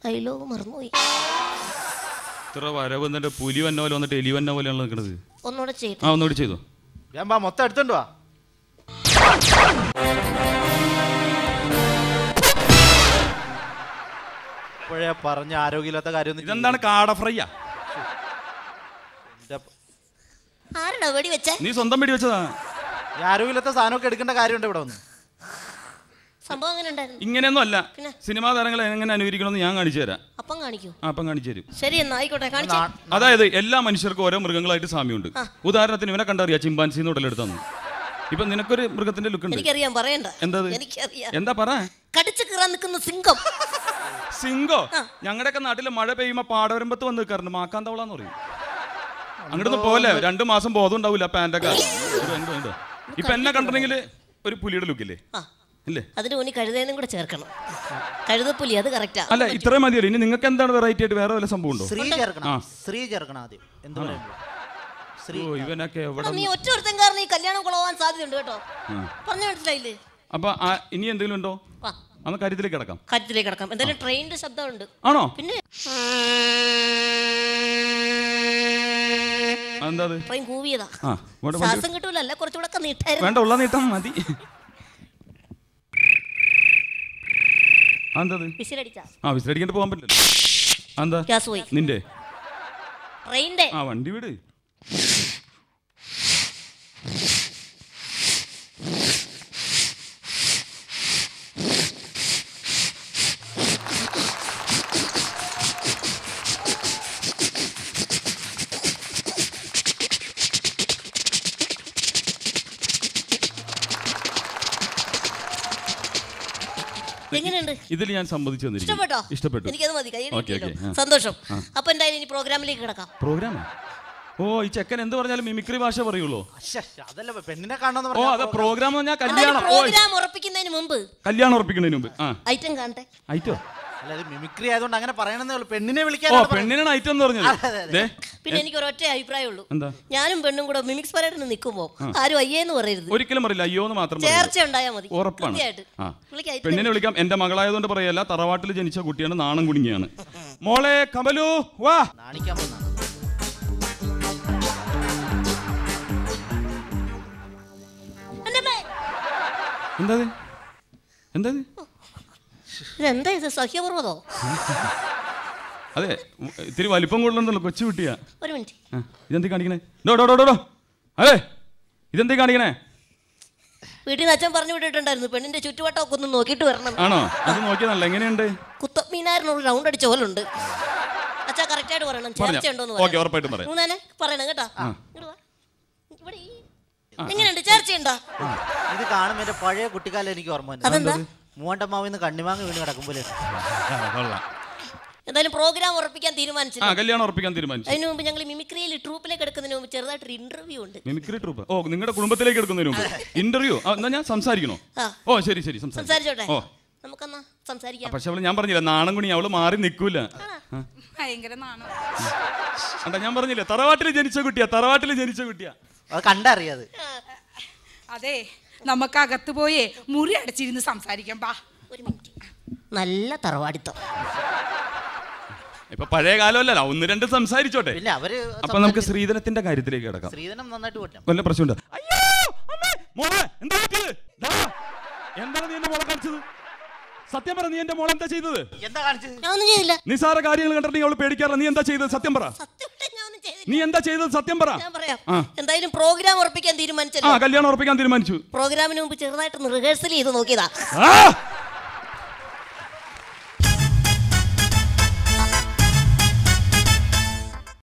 Dialogue മറന്നുപോയി ഇത്ര വരവ് എന്നിട്ട് പുലി വന്ന പോലെ വന്നിട്ട് എലി വന്ന പോലെയാണ് നിൽക്കുന്നത് ഒന്നുകൂടെ ചെയ്യട്ടെ ആ ഒന്നുകൂടി ചെയ്തു ഞാൻ വാ മൊത്തം എടുത്തോണ്ട് വാ ഇപ്പോഴേ പറഞ്ഞ ആരോഗ്യമില്ലാത്ത കാര്യമൊന്നും ഇതെന്താണ് കാട ഫ്രൈയാ എന്റെ- ആരുടെ വെടി വെച്ചേ നീ സ്വന്തം പിടി വെച്ചതാ ഈ ആരോഗ്യമില്ലാത്ത സാധനമൊക്കെ എടുക്കേണ്ട കാര്യമുണ്ട് ഇവിടെ വന്ന് സംഭവം അങ്ങനെ ഉണ്ടായിരുന്നു ഇങ്ങനെയൊന്നും അല്ല പിന്നെ? സിനിമാ താരങ്ങളെ എങ്ങനെ അനുകരിക്കണമെന്ന് ഞാൻ കാണിച്ചു തരാം അപ്പം കാണിക്കൂ ആ അപ്പം കാണിച്ചു തരും ശരി എന്നാ ആയിക്കോട്ടെ കാണിച്ചേ നാ- അതായത് എല്ലാ മനുഷ്യർക്കും ഓരോ മൃഗങ്ങളായിട്ട് സാമ്യമുണ്ട് ഉദാഹരണത്തിന് ഇവനെ കണ്ടറിയാ ചിമ്പാൻസിന്ന് ഉടലെടുത്തു ഇപ്പൊ നിനക്കൊരു മൃഗത്തിന്റെ ലുക്ക് ഉണ്ട് എനിക്കറിയാം പറയണ്ട എന്തത്? എനിക്കറിയാം എന്താ പറ കടിച്ചു കീറാൻ നിൽക്കുന്ന സിംഗം സിംഗോ ഞങ്ങളുടെയൊക്കെ നാട്ടില് മഴ പെയ്യുമ്പോ പാടവരമ്പത്ത് വന്ന് നിൽക്കാറുണ്ട് മാക്കാന്തവളാന്ന് പറയും അങ്ങോട്ടൊന്നും പോലെ രണ്ടു മാസം ബോധം ഉണ്ടാവില്ല പാൻറ്റൊക്കെ ഇപ്പൊ എന്നെ കണ്ടിട്ടുണ്ടെങ്കിൽ ഒരു പുലിയുടെ ലുക്കില്ലേ ആ ഇല്ലേ അതിന് മുന്നിൽ കഴുതേനും കൂടെ ചേർക്കണം കഴുതപ്പുലി അത് കറക്റ്റാ അല്ല ഇത്രയും മതിയല്ലോ ഇനി നിങ്ങൾക്ക് എന്താണ് വെറൈറ്റി ആയിട്ട് വേറെ വല്ല സംഭവം ഉണ്ടോ സ്ത്രീ ചേർക്കണം ആ. സ്ത്രീ ചേർക്കണം ആദ്യം എന്ത് പറയുമ്പോ സ്ത്രീ ഓ ഇവനൊക്കെ എവിടെ നീ ഒറ്റ ഒരുത്തൻ കാരണം ഈ കല്യാണം കുളവാൻ സാധ്യതയുണ്ട് കേട്ടോ ആ. പറഞ്ഞു മനസ്സിലായില്ലേ അപ്പൊ ആ, ഇനി എന്തെങ്കിലും ഉണ്ടോ വാ അന്ന് കാര്യത്തിലേക്ക് കിടക്കാം കാര്യത്തിലേക്ക് കിടക്കാം എന്തായാലും ട്രെയിനിന്റെ ശബ്ദമുണ്ട് ആണോ പിന്നെ എന്താ അത് ട്രെയിൻ കൂവിയതാ ആ ഇങ്ങോട്ട് വണ്ടി ശ്വാസം കിട്ടൂല അല്ല കുറച്ചുകൂടെ ഒക്കെ നീട്ടായിരുന്നു വേണ്ട ഉള്ള നീട്ടം മതി ആ, എന്താ അത് വിസിലടിച്ചാ ആ വിസിലടിക്കേണ്ട പോകാൻ പറ്റില്ല എന്താ ഗ്യാസ് പോയി നിന്റെ ട്രെയിനിന്റെ ആ വണ്ടി വിട് എങ്ങനെയുണ്ട് ഇതിൽ ഞാൻ സമ്മതിച്ചു ഇഷ്ടപ്പെട്ടോ തന്നിരിക്കുന്നു ഇഷ്ടപ്പെട്ടു എനിക്കത് മതി കൈ ഓക്കെ ഓക്കെ സന്തോഷം അപ്പൊ എന്തായാലും ഇനി പ്രോഗ്രാമിലേക്ക് കിടക്കാം പ്രോഗ്രാമാ ഓ ഈ ചെക്കൻ എന്ത് പറഞ്ഞാലും മിമിക്രി ഭാഷ പറയുള്ളൂ ശ്ശെ, അതല്ല പെണ്ണിനെ കാണണമെന്ന് ഓ പറഞ്ഞാ അതെ പ്രോഗ്രാം ഞാൻ എന്തായാലും കല്യാണം ഓ പ്രോഗ്രാം ഉറപ്പിക്കുന്നതിന് മുമ്പ് കല്യാണം ഉറപ്പിക്കുന്നതിന് മുമ്പ് ആ ഐറ്റം കാണട്ടെ ഐറ്റോ അല്ല ഇത് മിമിക്രി ആയതുകൊണ്ട് അങ്ങനെ പറയണമെന്നേ ഉള്ളൂ പെണ്ണിനെ ഓ വിളിക്കാൻ പെണ്ണിനാണ് ഐറ്റം എന്ന് പറഞ്ഞത് അതെ, അതെ. ദേ പിന്നെ എനിക്ക് ഒരൊറ്റ അഭിപ്രായമുള്ളൂ എന്താ ഞാനും പെണ്ണും കൂടെ മിമിക്സ് പരേഡിന് നിൽക്കുമ്പോ ആരും അയ്യേന്ന് പറയരുത് ഒരിക്കലും പറയില്ല അയ്യോ എന്ന് മാത്രം പറയൂ. ചേർച്ച ഉണ്ടായാൽ മതി ഉറപ്പാണ് കൃത്യമായിട്ട്. ആ വിളിക്കാം, ഐറ്റം പെണ്ണിനെ വിളിക്കാം എന്റെ മകളായതുകൊണ്ട് പറയല്ല തറവാട്ടിൽ ജനിച്ച കുട്ടിയാണ് നാണം കുടുങ്ങിയാണ് മോളെ കമലു വാ നാണിക്കാൻ പോകുന്ന എൻ്റെ അമ്മേ, എന്താ ഇത്? എന്താ ഇത്? ഇതെന്താ ഇത് സഹ്യപർവ്വതോ അതെ ഉം, ഇത്തിരി വലിപ്പം കൂടുതലുണ്ടല്ലോ കൊച്ചു കുട്ടിയാ ഒരു മിനിറ്റ് ആ, ഇതെന്തീ കാണിക്കണേ ഡോ ഡോ ഡോ ഡോ, ഡോ അതെ ഇതെന്തീ കാണിക്കണേ വീട്ടിൽ നിന്ന് അച്ഛൻ പറഞ്ഞു വിട്ടിട്ടുണ്ടായിരുന്നു പെണ്ണിന്റെ ചുറ്റുവട്ടമൊക്കെ ഒന്ന് നോക്കിയിട്ട് വരണം ആണോ അത് നോക്കിയതല്ല എങ്ങനെയുണ്ട് കുത്തമ്മീനാരിനൊരു റൗണ്ട് അടിച്ച പോലുണ്ട് അച്ഛാ കറക്റ്റ് ആയിട്ട് പറയണം പറഞ്ഞോ. ചേർച്ച ഉണ്ടോന്ന് ഓക്കേ, ഉറപ്പായിട്ടും പറയാം. മൂന്നാനെ പറയണം കേട്ടോ ഇങ്ങട് വാ. ഇവിടെ ഈ- എങ്ങനെയുണ്ട് ചേർച്ചയുണ്ടോ ഇത് കാണുമ്പോ എന്റെ പഴയ കുട്ടിക്കാലം എനിക്ക് ഓർമ്മ വന്നു അതെന്താ മൂവണ്ടമ്മാവിന്ന് കണ്ണിമാങ്ങ വീണ് കിടക്കും പോലെ കൊള്ളാം എന്തായാലും പ്രോഗ്രാം ഉറപ്പിക്കാൻ ആ തീരുമാനിച്ചില്ല കല്യാണം ഉറപ്പിക്കാൻ തീരുമാനിച്ചു അതിനു മുമ്പ് ഞങ്ങൾ മിമിക്രിയിൽ ട്രൂപ്പിലേക്ക് എടുക്കുന്നതിന് മുമ്പ് ചെറുതായിട്ടൊരു ഇന്റർവ്യൂ ഉണ്ട് മിമിക്രി ട്രൂപ്പ് ഓ നിങ്ങളുടെ കുടുംബത്തിലേക്ക് എടുക്കുന്നതിന് മുമ്പ് ഇന്റർവ്യൂ എന്നാ ഞാൻ സംസാരിക്കണോ ആ. ഓ ശരി ശരി സംസാരിക്കാം. സംസാരിച്ചോട്ടെ ഓ നമുക്കെന്നാ സംസാരിക്കാം പക്ഷെ അവള് ഞാൻ പറഞ്ഞില്ല നാണം കുണി അവള് മാറി നിൽക്കൂല ഭയങ്കര നാണം അണ്ട ഞാൻ പറഞ്ഞില്ലേ തറവാട്ടിൽ ജനിച്ച കുട്ടിയാ തറവാട്ടിൽ ജനിച്ച കുട്ടിയാ അത് കണ്ടറിയാത് അതെ നമുക്ക് അകത്ത് പോയേ മുറി അടച്ചിരുന്ന് സംസാരിക്കാം ബാ ഒരു മിനിറ്റ് നല്ല തറവാടിത്തം ഇപ്പൊ പഴയ കാലമല്ലല്ലോ ഒന്ന് രണ്ട് സംസാരിച്ചോട്ടെ പിന്നെ അവര് അപ്പൊ നമുക്ക് ശ്രീധനത്തിന്റെ കാര്യത്തിലേക്ക് കിടക്കാം സ്ത്രീധനം നന്നായിട്ട് പറ്റും വല്ല പ്രശ്നമുണ്ട് അയ്യോ അമ്മേ, മോളെ എന്താ പറ്റിയത് ദാ, എന്താണ് നീ എന്റെ മോളെ കാണിച്ചത് സത്യം പറ നീ എന്റെ മോളെ എന്താ ചെയ്തത് എന്താ കാണിച്ചത് ഞാൻ ഒന്നും ചെയ്തില്ല നിസാര കാര്യങ്ങൾ കണ്ടിട്ട് അവള് പേടിക്കാറില്ല നീ എന്താ ചെയ്തത് സത്യം പറ സത്യമായിട്ട് ഞാൻ ഒന്നും ചെയ്തില്ല നീ എന്താ ചെയ്തത് സത്യം പറ ഞാൻ പറയാം ആ. എന്തായാലും പ്രോഗ്രാം ഉറപ്പിക്കാൻ ആ തീരുമാനിച്ചല്ലോ കല്യാണം ഉറപ്പിക്കാൻ തീരുമാനിച്ചു പ്രോഗ്രാമിന് മുമ്പ് ചെറുതായിട്ടൊന്ന് റിഹേഴ്സൽ ചെയ്ത് നോക്കിയതാ ആ